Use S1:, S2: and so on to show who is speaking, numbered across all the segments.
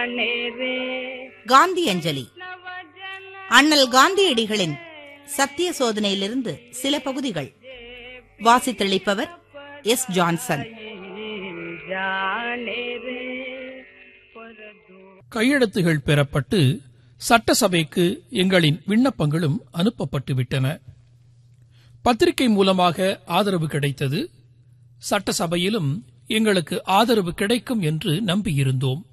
S1: जाने रे
S2: காந்தி அஞ்சலி அண்ணல் காந்தியடிகளின் சத்திய சோதனையிலிருந்து சில பகுதிகள் வாசித்தளிப்பவர் எஸ் ஜான்சன்
S1: जाने रे पर दो
S3: கையெழுத்துகள் பெறப்பட்டு சட்டசபைக்கு எங்களின் விண்ணப்பங்களும் அனுப்பப்பட்டு விட்டன பத்திரிகை மூலமாக ஆதரவு கிடைத்தது சட்டசபையிலும் எங்களுக்கு ஆதரவு கிடைக்கும் என்று நம்பியிருந்தோம்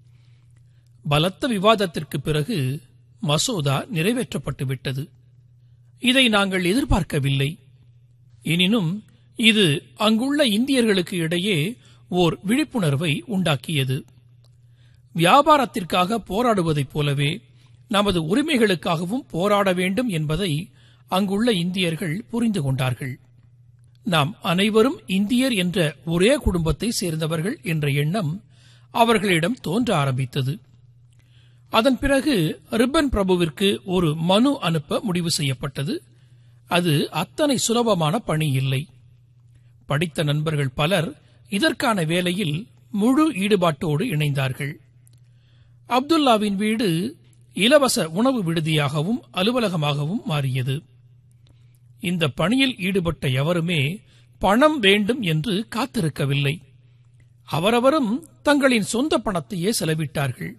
S3: பலத்த விவாதத்திற்கு பிறகு மசோதா நிறைவேற்றப்பட்டு விட்டது இதை நாங்கள் எதிர்பார்க்கவில்லை எனினும் இது அங்குள்ள இந்தியர்களுக்கு இடையே ஓர் விழிப்புணர்வை உண்டாக்கியது வியாபாரத்திற்காக போராடுவதைப் போலவே நமது உரிமைகளுக்காகவும் போராட வேண்டும் என்பதை அங்குள்ள இந்தியர்கள் புரிந்து கொண்டார்கள் நாம் அனைவரும் இந்தியர் என்ற ஒரே குடும்பத்தை சேர்ந்தவர்கள் என்ற எண்ணம் அவர்களிடம் தோன்ற ஆரம்பித்தது அதன் பிறகு ரிப்பன் பிரபுவிற்கு ஒரு மனு அனுப்ப முடிவு செய்யப்பட்டது அது அத்தனை சுலபமான பணி இல்லை படித்த நண்பர்கள் பலர் இதற்கான வேலையில் முழு ஈடுபாட்டோடு இணைந்தார்கள் அப்துல்லாவின் வீடு இலவச உணவு விடுதியாகவும் அலுவலகமாகவும் மாறியது இந்த பணியில் ஈடுபட்ட எவருமே பணம் வேண்டும் என்று காத்திருக்கவில்லை அவரவரும் தங்களின் சொந்த பணத்தையே செலவிட்டார்கள்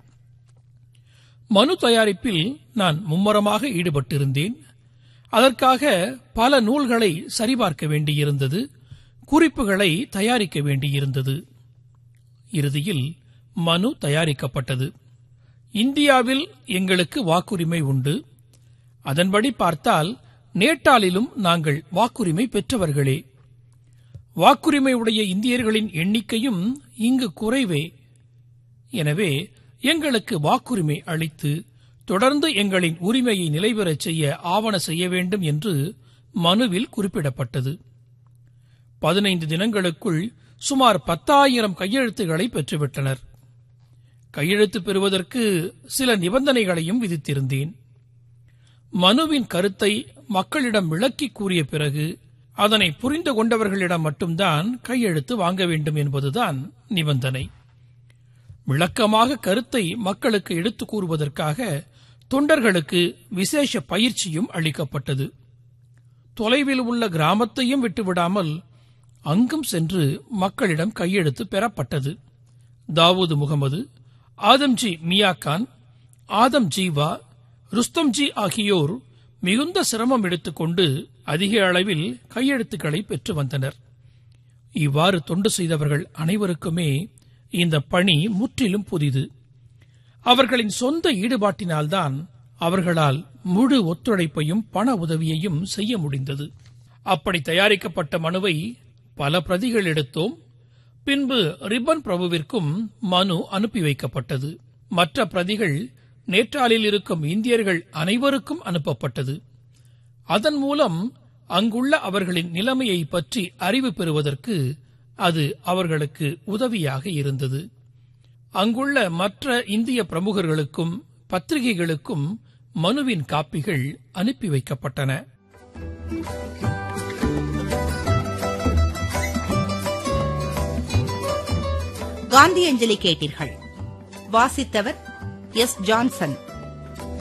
S3: மனு தயாரிப்பில் நான் மும்மரமாக ஈடுபட்டிருந்தேன் அதற்காக பல நூல்களை சரிபார்க்க வேண்டியிருந்தது குறிப்புகளை தயாரிக்க வேண்டியிருந்தது இறுதியில் மனு தயாரிக்கப்பட்டது இந்தியாவில் எங்களுக்கு வாக்குரிமை உண்டு அதன்படி பார்த்தால் நேட்டாளிலும் நாங்கள் வாக்குரிமை பெற்றவர்களே வாக்குரிமை உடைய இந்தியர்களின் எண்ணிக்கையும் இங்கு குறைவே எனவே எங்களுக்கு வாக்குரிமை அளித்து தொடர்ந்து எங்களின் உரிமையை நிலைபெறச் செய்ய ஆவண செய்ய வேண்டும் என்று மனுவில் குறிப்பிடப்பட்டது பதினைந்து தினங்களுக்குள் சுமார் பத்தாயிரம் கையெழுத்துக்களை பெற்றுவிட்டனர் கையெழுத்து பெறுவதற்கு சில நிபந்தனைகளையும் விதித்திருந்தேன் மனுவின் கருத்தை மக்களிடம் விளக்கி கூறிய பிறகு அதனை புரிந்து கொண்டவர்களிடம் மட்டும்தான் கையெழுத்து வாங்க வேண்டும் என்பதுதான் நிபந்தனை விளக்கமாக கருத்தை மக்களுக்கு எடுத்துக் கூறுவதற்காக தொண்டர்களுக்கு விசேஷ பயிற்சியும் அளிக்கப்பட்டது தொலைவில் உள்ள கிராமத்தையும் விட்டுவிடாமல் அங்கும் சென்று மக்களிடம் கையெழுத்து பெறப்பட்டது தாவூது முகமது ஆதம்ஜி மியாகான் ஆதம் ஜீவா ருஸ்தம்ஜி ஆகியோர் மிகுந்த சிரமம் எடுத்துக்கொண்டு அதிக அளவில் கையெழுத்துக்களை பெற்று வந்தனர் இவ்வாறு தொண்டு செய்தவர்கள் அனைவருக்குமே இந்த பணி முற்றிலும் புதிது அவர்களின் சொந்த ஈடுபாட்டினால்தான் அவர்களால் முழு ஒத்துழைப்பையும் பண உதவியையும் செய்ய முடிந்தது அப்படி தயாரிக்கப்பட்ட மனுவை பல பிரதிகள் எடுத்தோம் பின்பு ரிப்பன் பிரபுவிற்கும் மனு அனுப்பி வைக்கப்பட்டது மற்ற பிரதிகள் நேற்றாலில் இருக்கும் இந்தியர்கள் அனைவருக்கும் அனுப்பப்பட்டது அதன் மூலம் அங்குள்ள அவர்களின் நிலைமையை பற்றி அறிவு பெறுவதற்கு அது அவர்களுக்கு உதவியாக இருந்தது அங்குள்ள மற்ற இந்திய பிரமுகர்களுக்கும் பத்திரிகைகளுக்கும் மனுவின் காப்பிகள் அனுப்பி வைக்கப்பட்டன
S2: காந்தி அஞ்சலி கேட்டீர்கள் வாசித்தவர் எஸ் ஜான்சன்